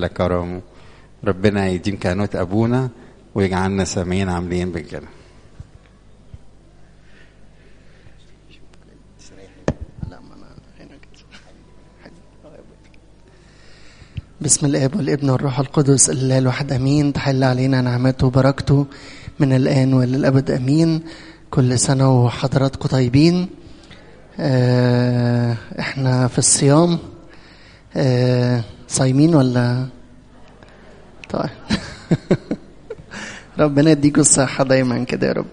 أحلى كرم ربنا يديم كهنوت أبونا ويجعلنا سامعين عاملين بكده بسم الاب والابن والروح القدس الاله الواحد امين تحل علينا نعمته وبركته من الان وللابد امين كل سنه وحضراتكم طيبين آه احنا في الصيام آه صايمين ولا طيب ربنا يديكم الصحه دايما كده يا رب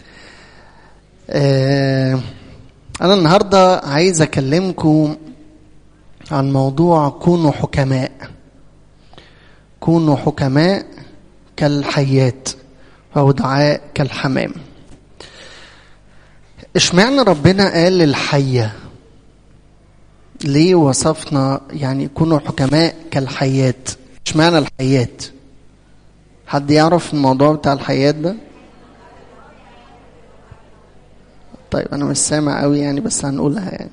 آه انا النهارده عايز اكلمكم عن موضوع كونوا حكماء كونوا حكماء كالحيات أو دعاء كالحمام اشمعنى ربنا قال الحية ليه وصفنا يعني كونوا حكماء كالحيات اشمعنى الحيات حد يعرف الموضوع بتاع الحيات ده طيب انا مش سامع قوي يعني بس هنقولها يعني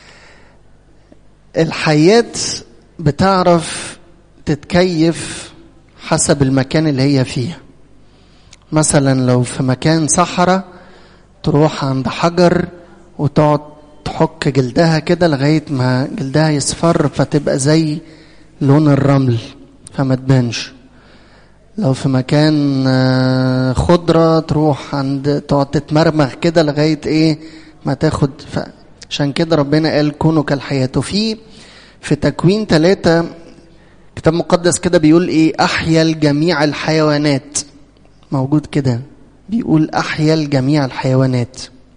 الحيات بتعرف تتكيف حسب المكان اللي هي فيه مثلا لو في مكان صحراء تروح عند حجر وتقعد تحك جلدها كده لغاية ما جلدها يصفر فتبقى زي لون الرمل فما تبانش لو في مكان خضرة تروح عند تقعد تتمرمغ كده لغاية ايه ما تاخد ف... عشان كده ربنا قال كونوا كالحياة وفي في تكوين ثلاثة كتاب مقدس كده بيقول ايه احيا الجميع الحيوانات موجود كده بيقول احيا الجميع الحيوانات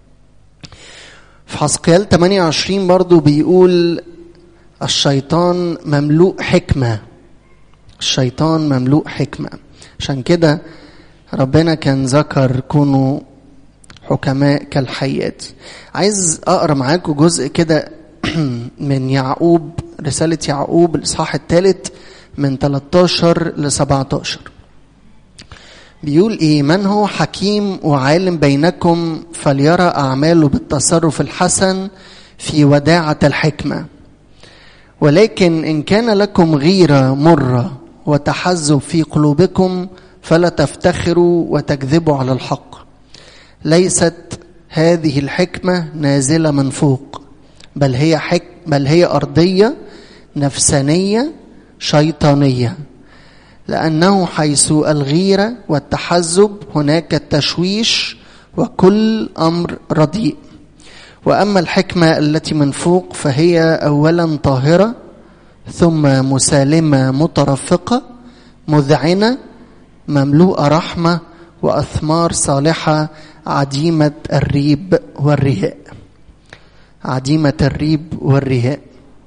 في حسقيال 28 برضو بيقول الشيطان مملوء حكمة الشيطان مملوء حكمة عشان كده ربنا كان ذكر كونوا حكماء كالحيات عايز اقرا معاكم جزء كده من يعقوب رسالة يعقوب الإصحاح الثالث من 13 ل 17 بيقول إيه من هو حكيم وعالم بينكم فليرى أعماله بالتصرف الحسن في وداعة الحكمة ولكن إن كان لكم غيرة مرة وتحزب في قلوبكم فلا تفتخروا وتكذبوا على الحق ليست هذه الحكمة نازلة من فوق بل هي حك بل هي أرضية نفسانية شيطانية لأنه حيث الغيرة والتحزب هناك التشويش وكل أمر رديء وأما الحكمة التي من فوق فهي أولا طاهرة ثم مسالمة مترفقة مذعنة مملوءة رحمة وأثمار صالحة عديمة الريب والرياء عديمة الريب والرياء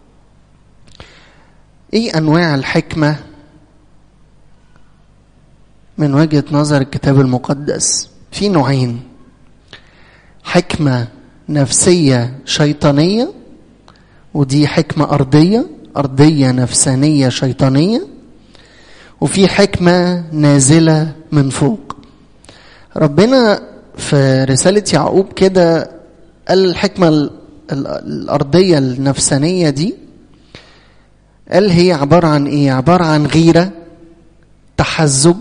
ايه انواع الحكمة من وجهة نظر الكتاب المقدس في نوعين حكمة نفسية شيطانية ودي حكمة أرضية أرضية نفسانية شيطانية وفي حكمة نازلة من فوق ربنا في رسالة يعقوب كده قال الحكمة الأرضية النفسانية دي قال هي عبارة عن إيه؟ عبارة عن غيرة تحزب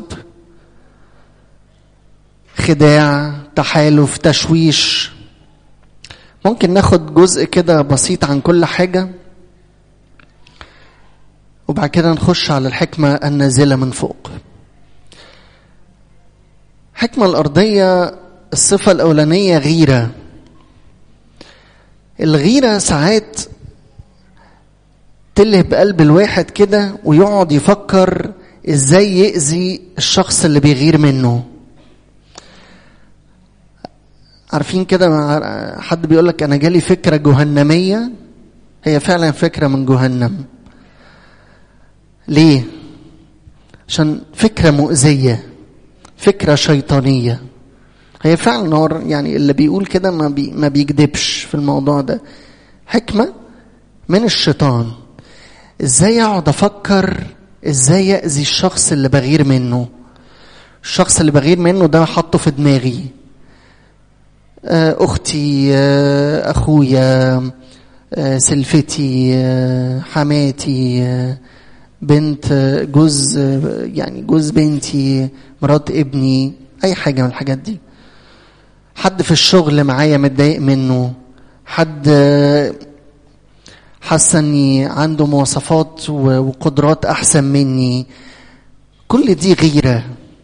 خداع تحالف تشويش ممكن ناخد جزء كده بسيط عن كل حاجة وبعد كده نخش على الحكمة النازلة من فوق الحكمة الأرضية الصفة الأولانية غيرة الغيرة ساعات تلهب قلب الواحد كده ويقعد يفكر ازاي يأذي الشخص اللي بيغير منه عارفين كده حد بيقول لك انا جالي فكرة جهنمية هي فعلا فكرة من جهنم ليه عشان فكرة مؤذية فكرة شيطانية هي فعلا هو يعني اللي بيقول كده ما, بي ما بيكذبش في الموضوع ده حكمة من الشيطان ازاي اقعد افكر ازاي يأذي الشخص اللي بغير منه الشخص اللي بغير منه ده حطه في دماغي اختي اخويا سلفتي حماتي بنت جوز يعني جوز بنتي مرات ابني اي حاجه من الحاجات دي حد في الشغل معايا متضايق منه حد حاسه اني عنده مواصفات وقدرات احسن مني كل دي غيره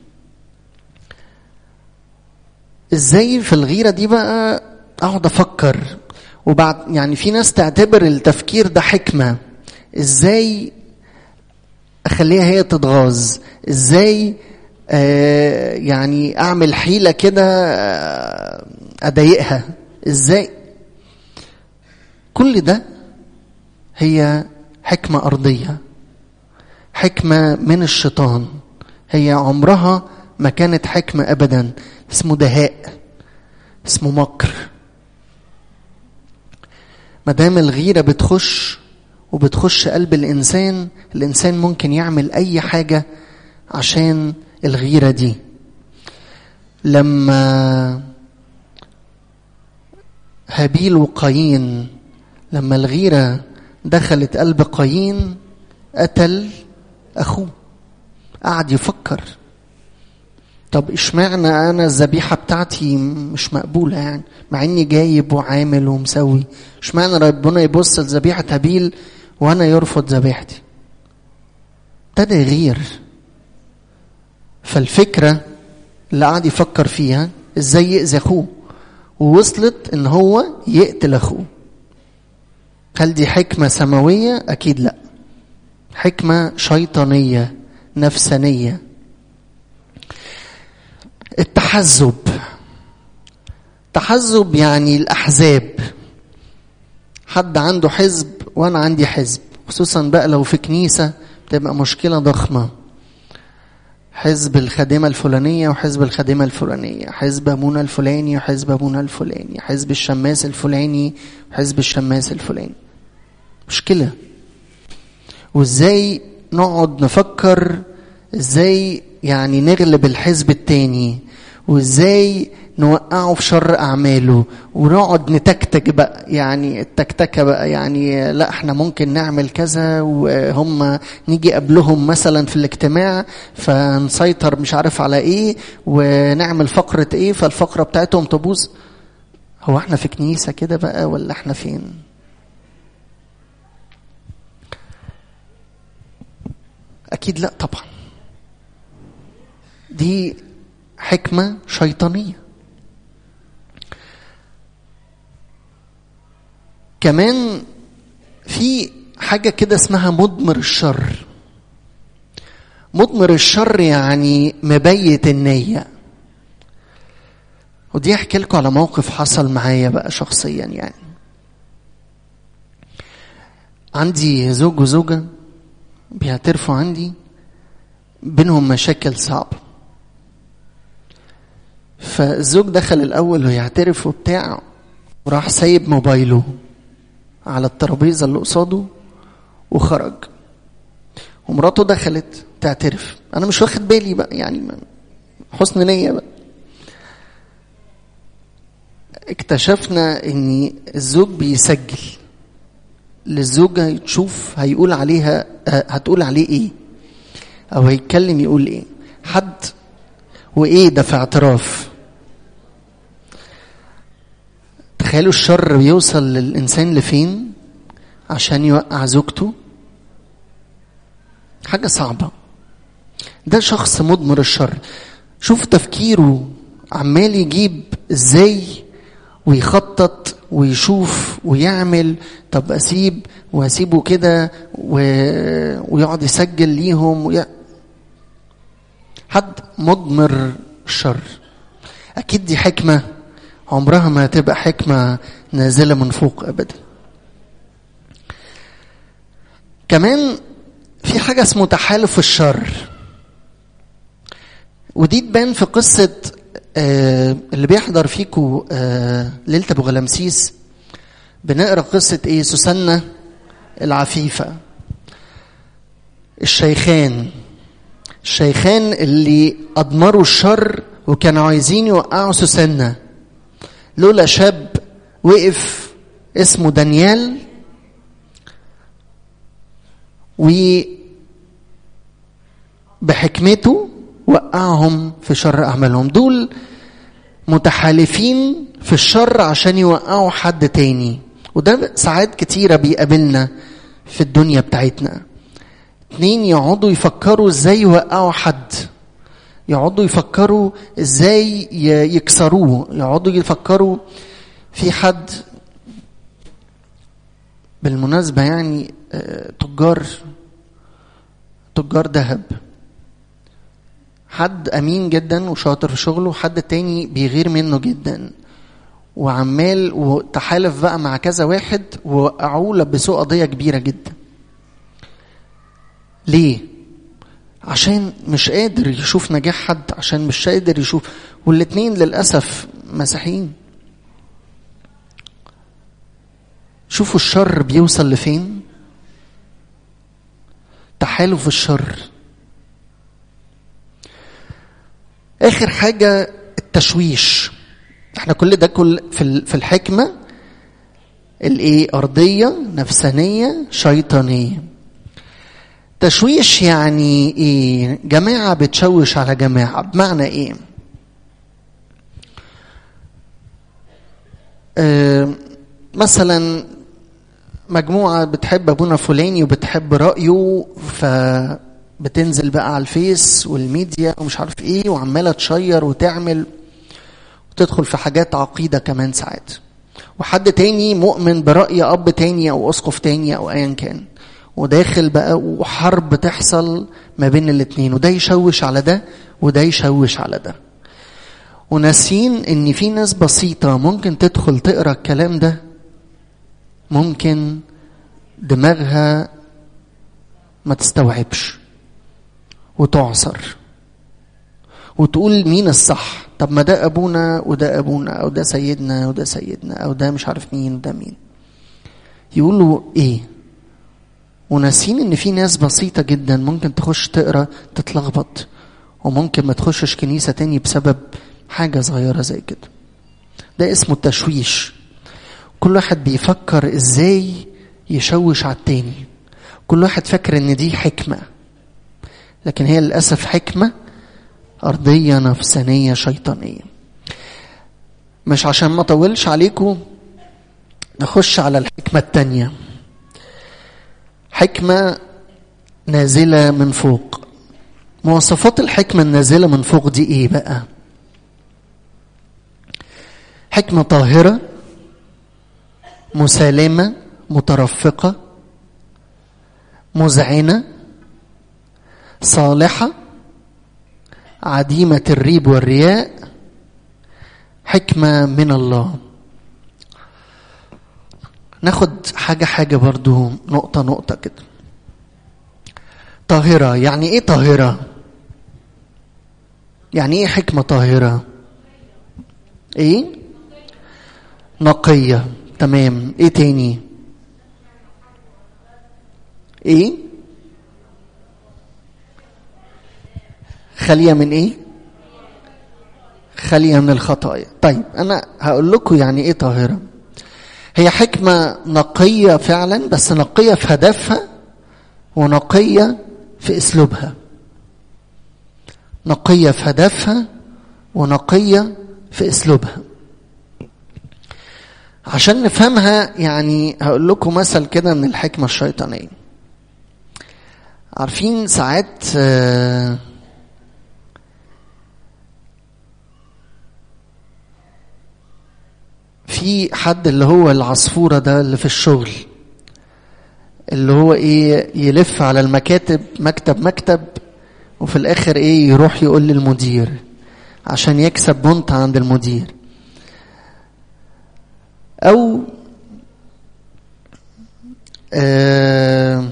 ازاي في الغيره دي بقى اقعد افكر وبعد يعني في ناس تعتبر التفكير ده حكمه ازاي اخليها هي تتغاظ ازاي آه يعني اعمل حيله كده آه اضايقها ازاي كل ده هي حكمه ارضيه حكمه من الشيطان هي عمرها ما كانت حكمه ابدا اسمه دهاء اسمه مكر ما دام الغيره بتخش وبتخش قلب الانسان الانسان ممكن يعمل اي حاجه عشان الغيره دي لما هابيل وقايين لما الغيره دخلت قلب قايين قتل اخوه قعد يفكر طب اشمعنى انا الذبيحه بتاعتي مش مقبوله يعني مع اني جايب وعامل ومسوي اشمعنى ربنا يبص لذبيحه هابيل وانا يرفض ذبيحتي ابتدى يغير فالفكره اللي قعد يفكر فيها ازاي يأذي اخوه ووصلت ان هو يقتل اخوه هل دي حكمه سماويه اكيد لا حكمه شيطانيه نفسانيه التحزب تحزب يعني الاحزاب حد عنده حزب وانا عندي حزب خصوصا بقى لو في كنيسه بتبقى مشكله ضخمه حزب الخادمه الفلانيه وحزب الخادمه الفلانيه حزب ابونا الفلاني وحزب ابونا الفلاني حزب الشماس الفلاني وحزب الشماس الفلاني مشكله وازاي نقعد نفكر ازاي يعني نغلب الحزب التاني وازاي نوقعه في شر اعماله ونقعد نتكتك بقى يعني التكتكه بقى يعني لا احنا ممكن نعمل كذا وهم نيجي قبلهم مثلا في الاجتماع فنسيطر مش عارف على ايه ونعمل فقره ايه فالفقره بتاعتهم تبوظ هو احنا في كنيسه كده بقى ولا احنا فين اكيد لا طبعا دي حكمه شيطانيه كمان في حاجه كده اسمها مضمر الشر مضمر الشر يعني مبيت النيه ودي احكي لكم على موقف حصل معايا بقى شخصيا يعني عندي زوج وزوجه بيعترفوا عندي بينهم مشاكل صعبه فالزوج دخل الاول ويعترف وبتاع وراح سايب موبايله على الترابيزه اللي قصاده وخرج ومراته دخلت تعترف انا مش واخد بالي بقى يعني حسن نيه بقى اكتشفنا ان الزوج بيسجل للزوجة تشوف هيقول عليها هتقول عليه ايه او هيتكلم يقول ايه حد وايه ده في اعتراف تخيلوا الشر بيوصل للإنسان لفين عشان يوقع زوجته حاجة صعبة ده شخص مضمر الشر شوف تفكيره عمال يجيب ازاي ويخطط ويشوف ويعمل طب اسيب واسيبه كده و... ويقعد يسجل ليهم وي... حد مضمر الشر اكيد دي حكمه عمرها ما هتبقى حكمة نازلة من فوق أبدا كمان في حاجة اسمه تحالف الشر ودي تبان في قصة آه اللي بيحضر فيكو آه ليلة أبو غلامسيس بنقرا قصة إيه سوسنة العفيفة الشيخان الشيخان اللي أضمروا الشر وكانوا عايزين يوقعوا سوسنة لولا شاب وقف اسمه دانيال بحكمته وقعهم في شر اعمالهم دول متحالفين في الشر عشان يوقعوا حد تاني وده ساعات كتيرة بيقابلنا في الدنيا بتاعتنا اتنين يقعدوا يفكروا ازاي يوقعوا حد يقعدوا يفكروا ازاي يكسروه يقعدوا يفكروا في حد بالمناسبة يعني تجار تجار ذهب حد امين جدا وشاطر في شغله حد تاني بيغير منه جدا وعمال وتحالف بقى مع كذا واحد ووقعوه لبسوه قضيه كبيره جدا ليه عشان مش قادر يشوف نجاح حد عشان مش قادر يشوف والاتنين للاسف مسيحيين شوفوا الشر بيوصل لفين تحالف الشر اخر حاجه التشويش احنا كل ده كل في في الحكمه الايه ارضيه نفسانيه شيطانيه تشويش يعني ايه جماعه بتشوش على جماعه بمعنى ايه آه مثلا مجموعه بتحب ابونا فلاني وبتحب رايه ف بتنزل بقى على الفيس والميديا ومش عارف ايه وعماله تشير وتعمل وتدخل في حاجات عقيده كمان ساعات وحد تاني مؤمن برأي أب تاني أو أسقف تاني أو أيا كان وداخل بقى وحرب تحصل ما بين الاتنين وده يشوش على ده وده يشوش على ده وناسين ان في ناس بسيطة ممكن تدخل تقرا الكلام ده ممكن دماغها ما تستوعبش وتعصر وتقول مين الصح طب ما ده ابونا وده ابونا او ده سيدنا وده سيدنا او ده مش عارف مين وده مين يقولوا ايه وناسين ان في ناس بسيطة جدا ممكن تخش تقرا تتلخبط وممكن ما تخشش كنيسة تاني بسبب حاجة صغيرة زي كده ده اسمه التشويش كل واحد بيفكر ازاي يشوش على التاني كل واحد فاكر ان دي حكمة لكن هي للأسف حكمة أرضية نفسانية شيطانية مش عشان ما طولش عليكم نخش على الحكمة التانية حكمة نازلة من فوق مواصفات الحكمة النازلة من فوق دي ايه بقى حكمة طاهرة مسالمة مترفقة مذعنة صالحة عديمة الريب والرياء حكمة من الله ناخد حاجة حاجة برضو نقطة نقطة كده طاهرة يعني ايه طاهرة يعني ايه حكمة طاهرة ايه نقية تمام ايه تاني ايه خالية من ايه خالية من الخطايا طيب انا هقول لكم يعني ايه طاهرة هي حكمة نقية فعلا بس نقية في هدفها ونقية في اسلوبها نقية في هدفها ونقية في اسلوبها عشان نفهمها يعني هقول لكم مثل كده من الحكمة الشيطانية عارفين ساعات في حد اللي هو العصفورة ده اللي في الشغل اللي هو ايه يلف على المكاتب مكتب مكتب وفي الاخر ايه يروح يقول للمدير عشان يكسب بونت عند المدير او آه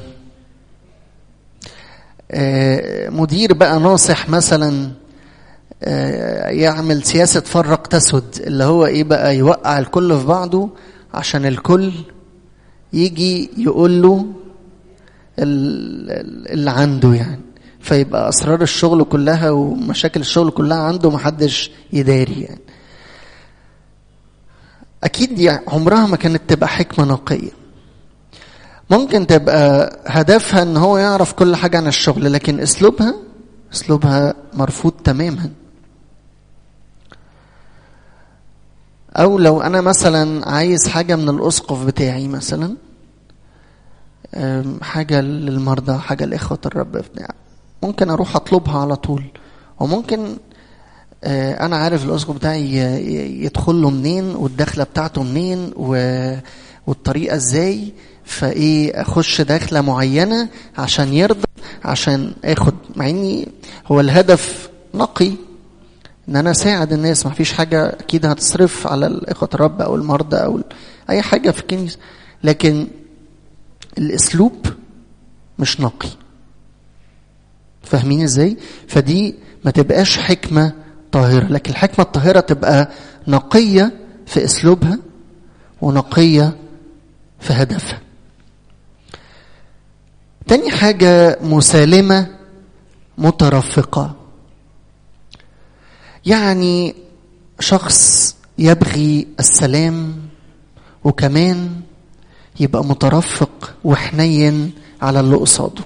آه مدير بقى ناصح مثلا آه يعمل سياسة فرق تسد اللي هو ايه بقى يوقع الكل في بعضه عشان الكل يجي يقول له اللي عنده يعني فيبقى اسرار الشغل كلها ومشاكل الشغل كلها عنده محدش يداري يعني اكيد دي عمرها ما كانت تبقى حكمه نقيه ممكن تبقى هدفها ان هو يعرف كل حاجه عن الشغل لكن اسلوبها اسلوبها مرفوض تماما او لو انا مثلا عايز حاجه من الاسقف بتاعي مثلا حاجه للمرضى حاجه لاخوه الرب بتاع ممكن اروح اطلبها على طول وممكن انا عارف الاسقف بتاعي يدخل له منين والدخله بتاعته منين والطريقه ازاي فايه اخش دخله معينه عشان يرضى عشان اخد مع اني هو الهدف نقي ان انا اساعد الناس ما فيش حاجه اكيد هتصرف على الاخوه الرب او المرضى او اي حاجه في الكنيسه لكن الاسلوب مش نقي فاهمين ازاي فدي ما تبقاش حكمه طاهره لكن الحكمه الطاهره تبقى نقيه في اسلوبها ونقيه في هدفها تاني حاجه مسالمه مترفقه يعني شخص يبغي السلام وكمان يبقى مترفق وحنين على اللي قصاده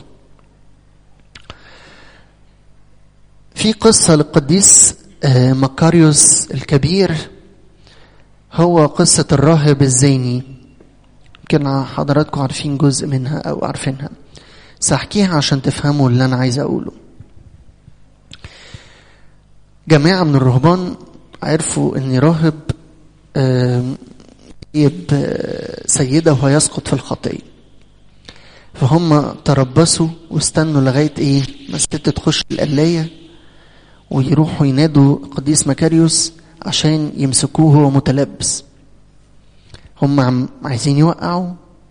في قصة للقديس مكاريوس الكبير هو قصة الراهب الزيني يمكن حضراتكم عارفين جزء منها أو عارفينها سأحكيها عشان تفهموا اللي أنا عايز أقوله جماعة من الرهبان عرفوا ان راهب يب سيدة وهو يسقط في الخطية فهم تربصوا واستنوا لغاية ايه ما الست تخش القلاية ويروحوا ينادوا القديس مكاريوس عشان يمسكوه وهو متلبس هم عم عايزين يوقعوا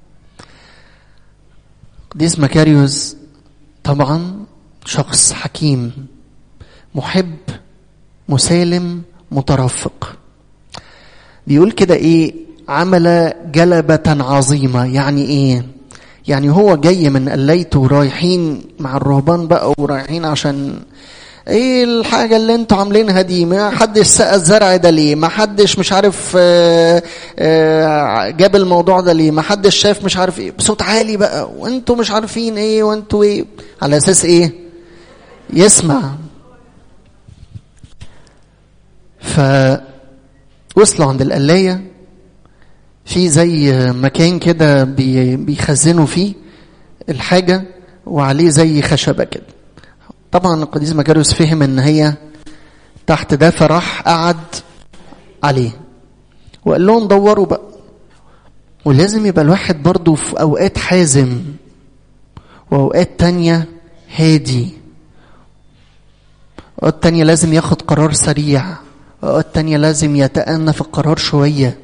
قديس مكاريوس طبعا شخص حكيم محب مسالم مترفق بيقول كده ايه عمل جلبة عظيمة يعني ايه يعني هو جاي من قليته رايحين مع الرهبان بقى ورايحين عشان ايه الحاجة اللي انتوا عاملينها دي ما حدش سقى الزرع ده ليه ما حدش مش عارف آآ آآ جاب الموضوع ده ليه ما حدش شاف مش عارف ايه بصوت عالي بقى وانتوا مش عارفين ايه وانتوا ايه على اساس ايه يسمع فوصلوا عند القلاية في زي مكان كده بيخزنوا فيه الحاجة وعليه زي خشبة كده طبعا القديس مكاريوس فهم ان هي تحت ده فراح قعد عليه وقال لهم دوروا بقى ولازم يبقى الواحد برضه في اوقات حازم واوقات تانية هادي اوقات تانية لازم ياخد قرار سريع اوقات تانية لازم يتأنى في القرار شوية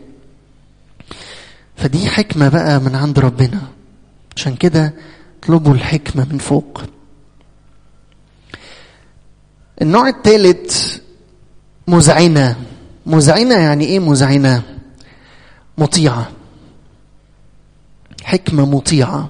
فدي حكمة بقى من عند ربنا عشان كده اطلبوا الحكمة من فوق النوع الثالث مذعنة مذعنة يعني ايه مذعنة مطيعة حكمة مطيعة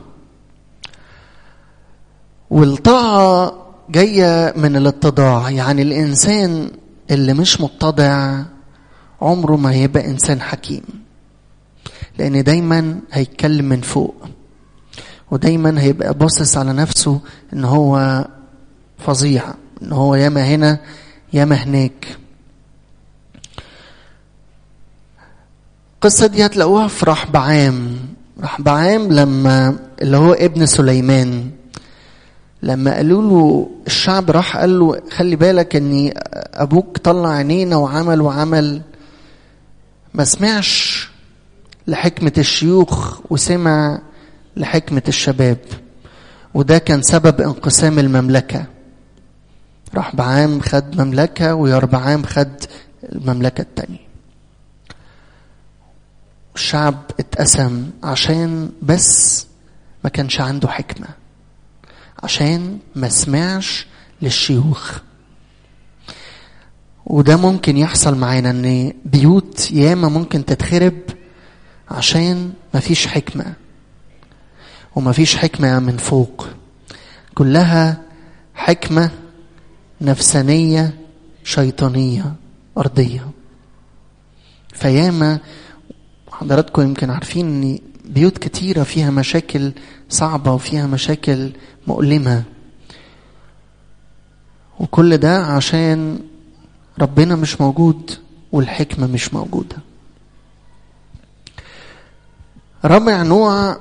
والطاعة جاية من الاتضاع يعني الإنسان اللي مش متضع عمره ما هيبقى إنسان حكيم لأن دايما هيتكلم من فوق ودايما هيبقى باصص على نفسه إن هو فظيع إن هو ياما هنا ياما هناك القصة دي هتلاقوها في رحبعام رحبعام لما اللي هو ابن سليمان لما قالوا له الشعب راح قال له خلي بالك ان ابوك طلع عينينا وعمل وعمل ما سمعش لحكمة الشيوخ وسمع لحكمة الشباب وده كان سبب انقسام المملكة رحبعام خد مملكة ويربعام خد المملكة التانية الشعب اتقسم عشان بس ما كانش عنده حكمه عشان ما سمعش للشيوخ وده ممكن يحصل معانا ان بيوت ياما ممكن تتخرب عشان ما فيش حكمة وما فيش حكمة من فوق كلها حكمة نفسانية شيطانية أرضية فياما حضراتكم يمكن عارفين ان بيوت كتيرة فيها مشاكل صعبة وفيها مشاكل مؤلمة وكل ده عشان ربنا مش موجود والحكمة مش موجودة رابع نوع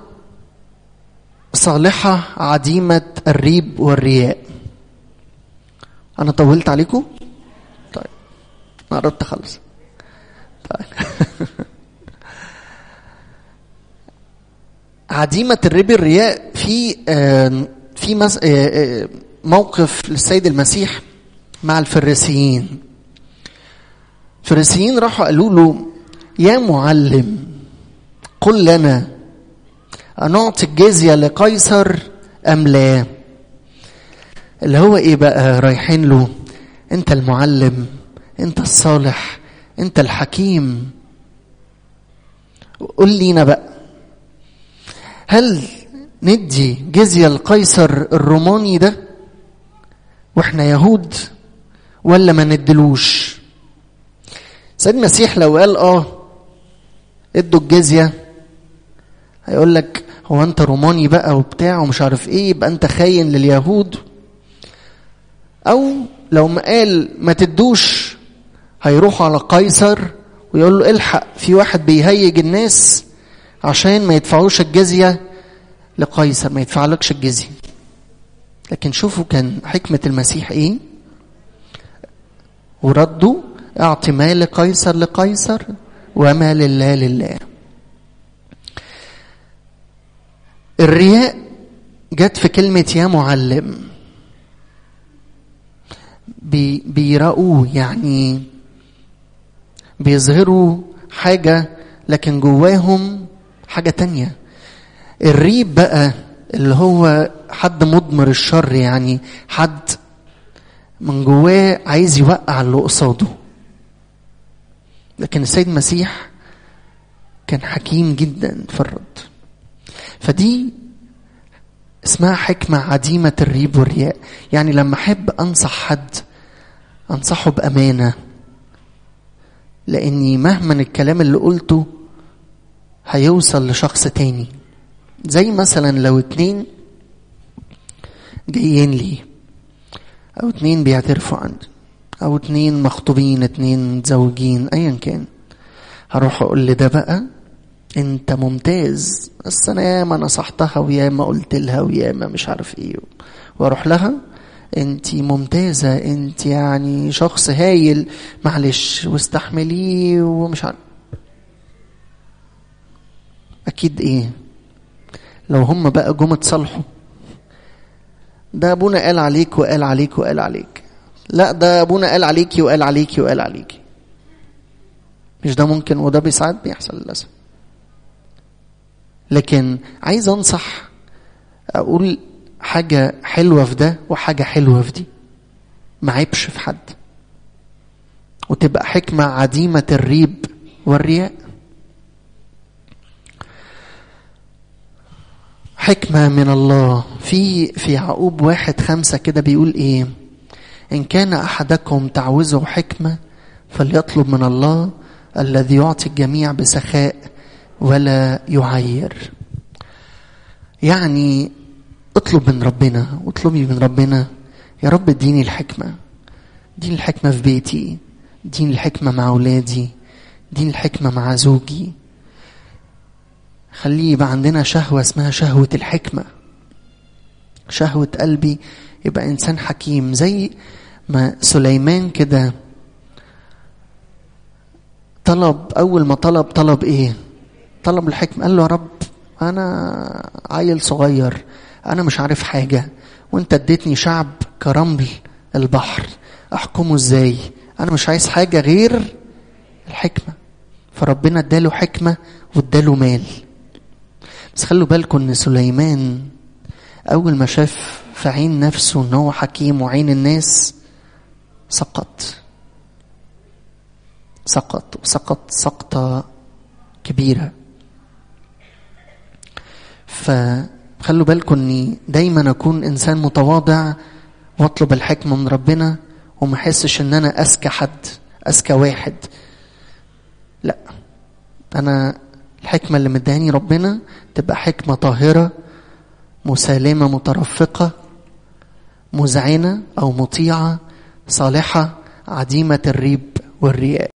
صالحة عديمة الريب والرياء أنا طولت عليكم؟ طيب أنا قربت أخلص طيب عديمة الريب الرياء في آه في مس... آه موقف للسيد المسيح مع الفريسيين الفريسيين راحوا قالوا له يا معلم قل لنا أنعطي الجزية لقيصر أم لا اللي هو إيه بقى رايحين له أنت المعلم أنت الصالح أنت الحكيم قل لينا بقى هل ندي جزية لقيصر الروماني ده واحنا يهود ولا ما ندلوش سيد المسيح لو قال اه ادوا الجزيه هيقول لك هو انت روماني بقى وبتاع ومش عارف ايه يبقى انت خاين لليهود او لو ما قال ما تدوش هيروحوا على قيصر ويقول له الحق في واحد بيهيج الناس عشان ما يدفعوش الجزيه لقيصر ما يدفعلكش الجزيه لكن شوفوا كان حكمه المسيح ايه وردوا اعط ما لقيصر لقيصر وما لله لله الرياء جت في كلمة يا معلم بي بيرأوه يعني بيظهروا حاجة لكن جواهم حاجة تانية الريب بقى اللي هو حد مضمر الشر يعني حد من جواه عايز يوقع اللي قصاده لكن السيد المسيح كان حكيم جدا في الرد فدي اسمها حكمة عديمة الريب والرياء يعني لما أحب أنصح حد أنصحه بأمانة لأني مهما الكلام اللي قلته هيوصل لشخص تاني زي مثلا لو اتنين جايين لي أو اتنين بيعترفوا عندي أو اتنين مخطوبين اتنين متزوجين أيا كان هروح أقول لده بقى انت ممتاز بس انا ياما نصحتها وياما قلت لها وياما مش عارف ايه واروح لها انت ممتازة انت يعني شخص هايل معلش واستحمليه ومش عارف اكيد ايه لو هم بقى جم اتصالحوا ده ابونا قال عليك وقال عليك وقال عليك لا ده ابونا قال عليكي وقال عليكي وقال عليكي مش ده ممكن وده بساعات بيحصل للاسف لكن عايز انصح اقول حاجة حلوة في ده وحاجة حلوة في دي ما عيبش في حد وتبقى حكمة عديمة الريب والرياء حكمة من الله في في يعقوب واحد خمسة كده بيقول ايه إن كان أحدكم تعوزه حكمة فليطلب من الله الذي يعطي الجميع بسخاء ولا يعير يعني اطلب من ربنا واطلبي من ربنا يا رب اديني الحكمة اديني الحكمة في بيتي اديني الحكمة مع أولادي اديني الحكمة مع زوجي خليه يبقى عندنا شهوة اسمها شهوة الحكمة شهوة قلبي يبقى إنسان حكيم زي ما سليمان كده طلب أول ما طلب طلب إيه طلب الحكمة قال له يا رب أنا عيل صغير أنا مش عارف حاجة وأنت اديتني شعب كرمل البحر أحكمه إزاي أنا مش عايز حاجة غير الحكمة فربنا اداله حكمة واداله مال بس خلوا بالكم ان سليمان اول ما شاف في عين نفسه ان هو حكيم وعين الناس سقط سقط وسقط سقطة كبيرة فخلوا بالكم اني دايما اكون انسان متواضع واطلب الحكمة من ربنا وما احسش ان انا اذكى حد اذكى واحد لا انا الحكمة اللي مداني ربنا تبقى حكمة طاهرة مسالمة مترفقة مذعنة أو مطيعة صالحة عديمة الريب والرياء